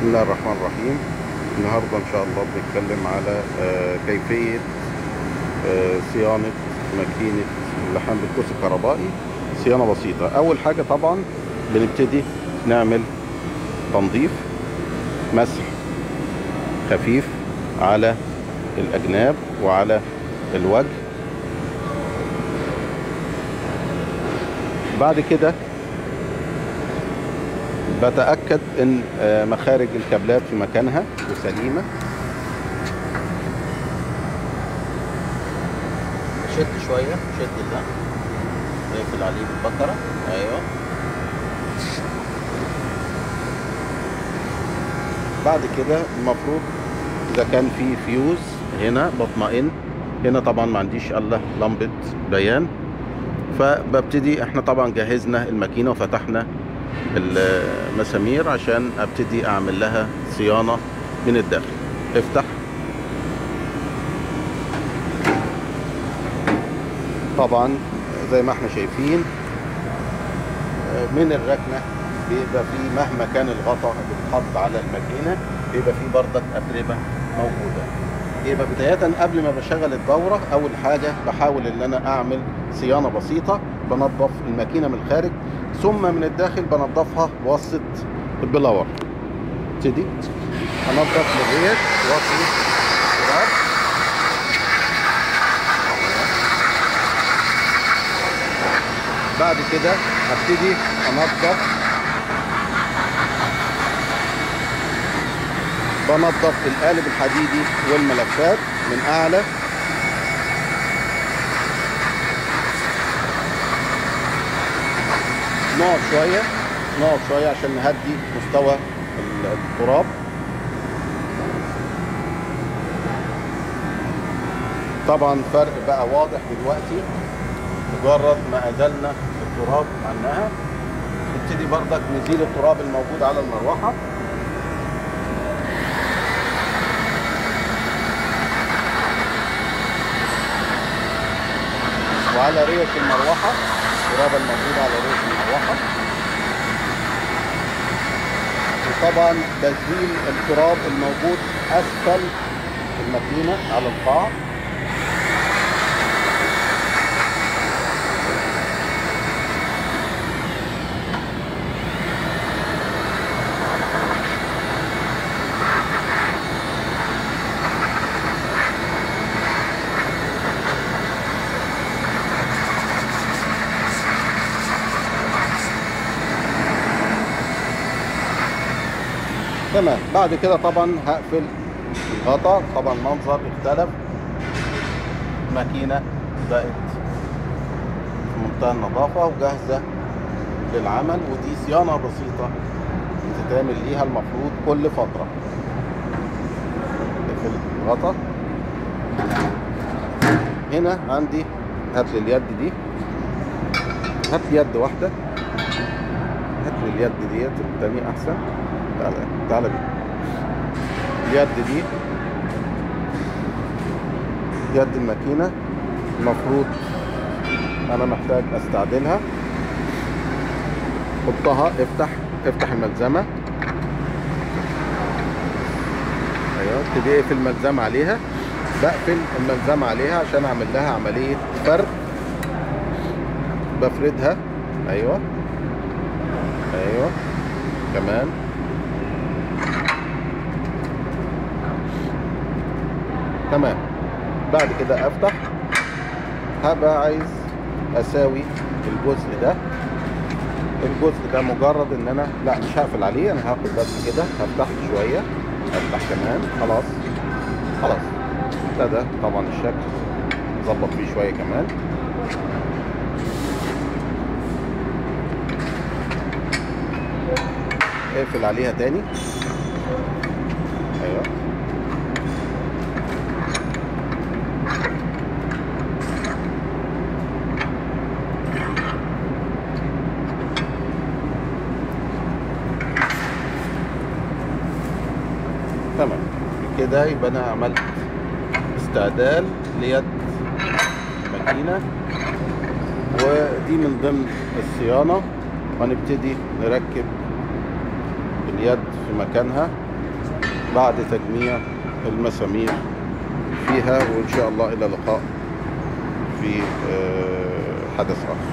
بسم الله الرحمن الرحيم النهارده ان شاء الله بنتكلم على آه، كيفيه آه، صيانه ماكينه اللحام بالقوس الكهربائي صيانه بسيطه اول حاجه طبعا بنبتدي نعمل تنظيف مسح خفيف على الاجناب وعلى الوجه بعد كده بتأكد ان آه، مخارج الكابلات في مكانها وسليمة شد شوية شد ده اقفل عليه بالبكرة ايوه بعد كده المفروض اذا كان في فيوز هنا بطمئن هنا طبعا ما عنديش الا لمبة بيان فببتدي احنا طبعا جهزنا الماكينة وفتحنا المسامير عشان ابتدي اعمل لها صيانة من الداخل افتح طبعا زي ما احنا شايفين من الركنة بيبقى فيه مهما كان الغطاء اللي بيتحط على الماكينة بيبقى فيه بردك أتربة موجودة يبقى بداية قبل ما بشغل الدورة أول حاجة بحاول إن أنا أعمل صيانة بسيطة بنظف الماكينة من الخارج ثم من الداخل بنظفها بواسطة البلاور ابتدي انضف الريش واطي التراب بعد كده هبتدي انضف بنضف القالب الحديدي والملفات من اعلى نقعد شويه نقعد شويه عشان نهدي مستوى التراب طبعا فرق بقى واضح دلوقتي مجرد ما ازلنا التراب عنها نبتدي بردك نزيل التراب الموجود على المروحه وعلى ريش المروحه التراب الموجود على ريش المروحه وطبعا تزيل التراب الموجود اسفل الماكينه على القاع تمام بعد كده طبعا هقفل الغطا طبعا منظر اختلف ماكينة بقت في منتهى النظافة وجاهزة للعمل ودي صيانة بسيطة بتتعمل ليها المفروض كل فترة اقفل الغطا هنا عندي هات لي اليد دي هات لي يد واحدة هات لي اليد ديت التانية أحسن تعالى تعالى بيه اليد دي يد الماكينة المفروض أنا محتاج أستعدلها حطها افتح افتح الملزمة ايوه ابتدي اقفل الملزمة عليها بقفل الملزمة عليها عشان اعمل لها عملية فرد بفردها ايوه ايوه كمان تمام بعد كده افتح هبقى عايز اساوي الجزء ده الجزء ده مجرد ان انا لا مش هقفل عليه انا هاخد بس كده هفتح شويه افتح كمان خلاص خلاص ابتدى طبعا الشكل ظبط فيه شويه كمان اقفل عليها تاني ايوه تمام كده يبقى انا عملت استعدال ليد ماكينه ودي من ضمن الصيانه هنبتدي نركب اليد في مكانها بعد تجميع المسامير فيها وإن شاء الله إلى لقاء في آه، حدث آخر